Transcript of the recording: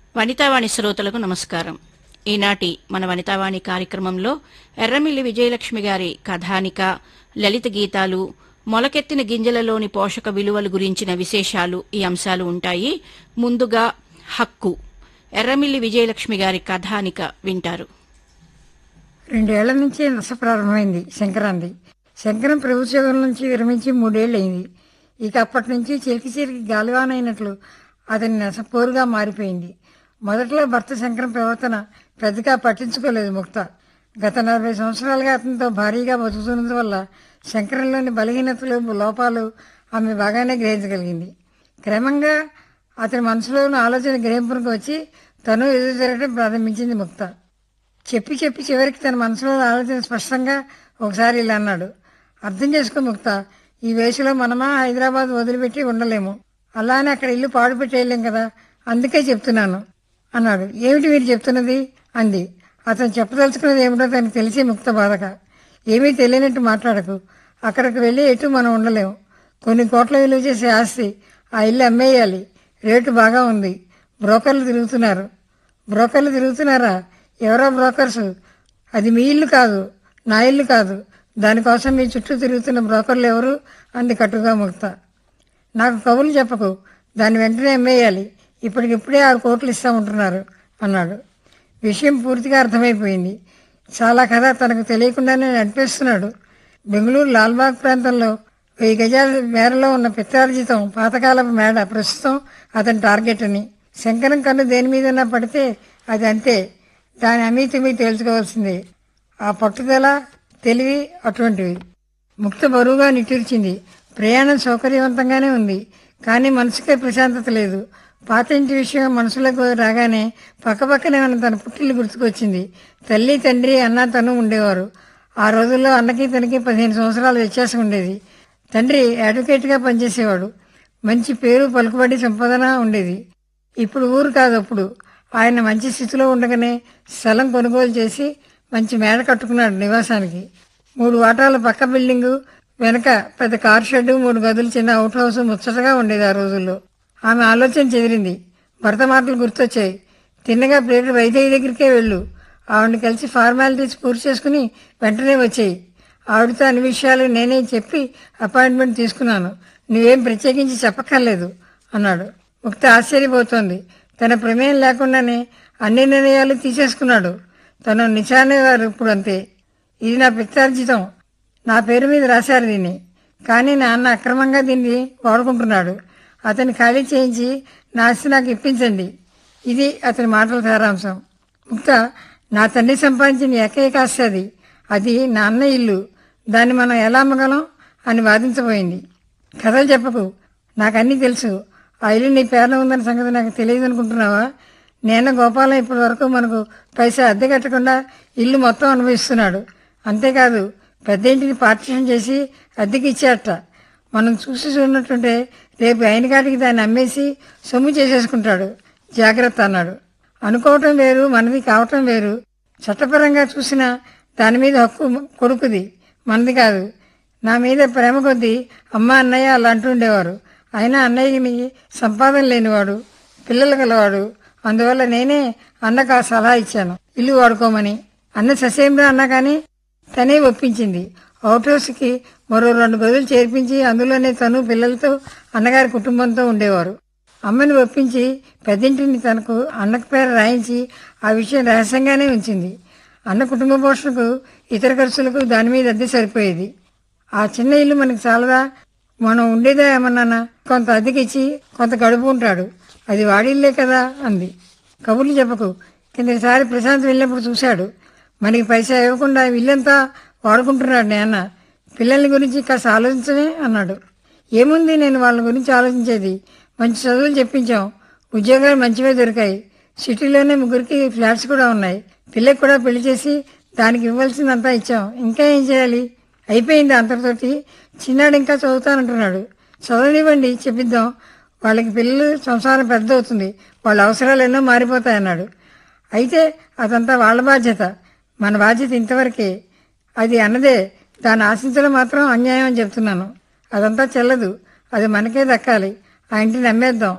వనితావాణి శ్రోతలకు నమస్కారం ఈనాటి మన వనితావాణి కార్యక్రమంలో ఎర్రమిల్లి విజయలక్ష్మి గారి కథానిక లలిత గీతాలు మొలకెత్తిన గింజలలోని పోషక విలువల గురించిన విశేషాలు ఈ అంశాలు ఉంటాయి ముందుగా హక్కు ఎర్రమిల్లి విజయలక్ష్మి గారి కథానిక వింటారు రెండేళ్ల నుంచి నస ప్రారంభమైంది శంకరాంది శంకరం ప్రభుత్వం నుంచి విరమించి మూడేళ్లయింది ఇక అప్పటి నుంచి చిలికి చిలికి గాలివానైనట్లు అతని నస పోరుగా మారిపోయింది మొదట్లో భర్త శంకరం ప్రవర్తన పెద్దగా పట్టించుకోలేదు ముక్త గత నలభై సంవత్సరాలుగా అతనితో భారీగా బతుకుతున్నందువల్ల శంకరంలోని బలహీనతలు లోపాలు ఆమె బాగానే గ్రహించగలిగింది క్రమంగా అతని మనసులోని ఆలోచన గ్రహింపునకు వచ్చి తను ఎదురు జరగడం ప్రారంభించింది ముక్త చెప్పి చెప్పి చివరికి తన మనసులో ఆలోచన స్పష్టంగా ఒకసారి ఇలా అన్నాడు అర్థం చేసుకో ముక్త ఈ వయసులో మనమా హైదరాబాద్ వదిలిపెట్టి ఉండలేము అలానే అక్కడ ఇల్లు పాడు పెట్టేయలేం కదా అందుకే చెప్తున్నాను అన్నాడు ఏమిటి మీరు చెప్తున్నది అంది అతను చెప్పదలుచుకున్నది ఏమిటో తనకు తెలిసి ముక్త బాధగా ఏమీ తెలియనట్టు మాట్లాడకు అక్కడికి వెళ్ళి ఎటు మనం ఉండలేము కొన్ని కోట్ల విలువ చేసే ఆస్తి ఆ ఇల్లు అమ్మేయాలి రేటు బాగా ఉంది బ్రోకర్లు తిరుగుతున్నారు బ్రోకర్లు తిరుగుతున్నారా ఎవరో బ్రోకర్స్ అది మీ ఇల్లు కాదు నా ఇల్లు కాదు దానికోసం మీ చుట్టూ తిరుగుతున్న బ్రోకర్లు ఎవరు అంది కట్టుగా ముక్త నాకు కబుర్లు చెప్పకు దాన్ని వెంటనే అమ్మేయాలి ఇప్పటికిప్పుడే ఆరు కోట్లు ఇస్తామంటున్నారు అన్నాడు విషయం పూర్తిగా అర్థమైపోయింది చాలా కథ తనకు తెలియకుండానే నడిపేస్తున్నాడు బెంగళూరు లాల్బాగ్ ప్రాంతంలో వెయ్యి గజాల మేరలో ఉన్న పిత్రార్జితం పాతకాలపు మేడ ప్రస్తుతం అతని టార్గెట్ అని శంకరం కన్ను దేని మీదన్నా పడితే అది అంతే దాని అమీతి మీ తేల్చుకోవాల్సిందే ఆ పట్టుదల తెలివి అటువంటివి ముక్త బరువుగా నిట్టూర్చింది ప్రయాణం సౌకర్యవంతంగానే ఉంది కానీ మనసుకే ప్రశాంతత లేదు పాత ఇంటి విషయం మనసులోకి రాగానే పక్కపక్కనే ఉన్న తన పుట్టిల్లు గుర్తుకొచ్చింది తల్లి తండ్రి అన్న తను ఉండేవారు ఆ రోజుల్లో అన్నకి తనకి పదిహేను సంవత్సరాల వ్యత్యాసం ఉండేది తండ్రి అడ్వకేట్గా పనిచేసేవాడు మంచి పేరు పలుకుబడి సంపాదన ఉండేది ఇప్పుడు ఊరు కాదు అప్పుడు ఆయన మంచి స్థితిలో ఉండగానే స్థలం కొనుగోలు చేసి మంచి మేడ కట్టుకున్నాడు నివాసానికి మూడు వాటాల పక్క బిల్డింగు వెనక పెద్ద కార్ షెడ్ మూడు గదులు చిన్న అవుట్ హౌస్ ముచ్చటగా ఉండేది ఆ రోజుల్లో ఆమె ఆలోచన చెదిరింది భర్త మాటలు గుర్తొచ్చాయి తిన్నగా ప్లేటు వైద్య దగ్గరికే వెళ్ళు ఆవిడని కలిసి ఫార్మాలిటీస్ పూర్తి చేసుకుని వెంటనే వచ్చాయి ఆవిడతో అన్ని విషయాలు నేనే చెప్పి అపాయింట్మెంట్ తీసుకున్నాను నువ్వేం ప్రత్యేకించి చెప్పక్కర్లేదు అన్నాడు ముక్త ఆశ్చర్యపోతోంది తన ప్రమేయం లేకుండానే అన్ని నిర్ణయాలు తీసేసుకున్నాడు తను నిశానే గారు ఇప్పుడు అంతే ఇది నా పిత్తార్జితం నా పేరు మీద రాశారు దీన్ని కానీ నాన్న అక్రమంగా దీన్ని వాడుకుంటున్నాడు అతన్ని ఖాళీ చేయించి నా ఆస్తి నాకు ఇప్పించండి ఇది అతని మాటల సారాంశం ముక్త నా తండ్రి సంపాదించిన ఏకైక ఆస్తి అది అది నా అన్న ఇల్లు దాన్ని మనం ఎలా అమ్మగలం అని వాదించబోయింది కథలు చెప్పకు నాకన్నీ తెలుసు ఆ ఇల్లు నీ పేరున ఉందన్న సంగతి నాకు తెలియదు అనుకుంటున్నావా నేను గోపాలం ఇప్పటి వరకు మనకు పైసా అద్దె కట్టకుండా ఇల్లు మొత్తం అనుభవిస్తున్నాడు అంతేకాదు పెద్ద ఇంటిని పార్టీషన్ చేసి అద్దెకి ఇచ్చేట మనం చూసి చూడనట్టుంటే రేపు అయిన కాటికి దాన్ని అమ్మేసి సొమ్ము చేసేసుకుంటాడు జాగ్రత్త అన్నాడు అనుకోవటం వేరు మనది కావటం వేరు చట్టపరంగా చూసినా దాని మీద హక్కు కొడుకుది మనది కాదు నా మీద ప్రేమ కొద్దీ అమ్మ అన్నయ్య అలా అంటుండేవారు అయినా అన్నయ్యని సంపాదన లేనివాడు పిల్లలు గలవాడు అందువల్ల నేనే అన్నకు ఆ సలహా ఇచ్చాను ఇల్లు వాడుకోమని అన్న ససేమిరా అన్నా కానీ తనే ఒప్పించింది అవుట్ హౌస్కి మరో రెండు గదులు చేర్పించి అందులోనే తను పిల్లలతో అన్నగారి కుటుంబంతో ఉండేవారు అమ్మని ఒప్పించి పెద్దింటిని తనకు అన్నకు పేరు రాయించి ఆ విషయం రహస్యంగానే ఉంచింది అన్న కుటుంబ పోషణకు ఇతర ఖర్చులకు దాని మీద అద్దె సరిపోయేది ఆ చిన్న ఇల్లు మనకి చాలదా మనం ఉండేదే ఏమన్నానా కొంత అద్దెకిచ్చి కొంత గడుపు ఉంటాడు అది వాడిల్లే కదా అంది కబుర్లు చెప్పకు కిందసారి ప్రశాంత్ వెళ్ళినప్పుడు చూశాడు మనకి పైసా ఇవ్వకుండా ఇల్లంతా వాడుకుంటున్నాడు నాన్న పిల్లల గురించి కాస్త ఆలోచించనే అన్నాడు ఏముంది నేను వాళ్ళ గురించి ఆలోచించేది మంచి చదువులు చెప్పించాం ఉద్యోగాలు మంచివే దొరికాయి సిటీలోనే ముగ్గురికి ఫ్లాట్స్ కూడా ఉన్నాయి పిల్లకి కూడా పెళ్లి చేసి దానికి ఇవ్వాల్సిందంతా ఇచ్చాం ఇంకా ఏం చేయాలి అయిపోయింది అంతటితోటి చిన్నాడు ఇంకా చదువుతానంటున్నాడు చదవనివ్వండి చెప్పిద్దాం వాళ్ళకి పిల్లలు సంసారం పెద్ద అవుతుంది వాళ్ళ అవసరాలు ఎన్నో మారిపోతాయన్నాడు అయితే అదంతా వాళ్ళ బాధ్యత మన బాధ్యత ఇంతవరకే అది అన్నదే దాన్ని ఆశించడం మాత్రం అన్యాయం అని చెప్తున్నాను అదంతా చెల్లదు అది మనకే దక్కాలి ఆ ఇంటిని అమ్మేద్దాం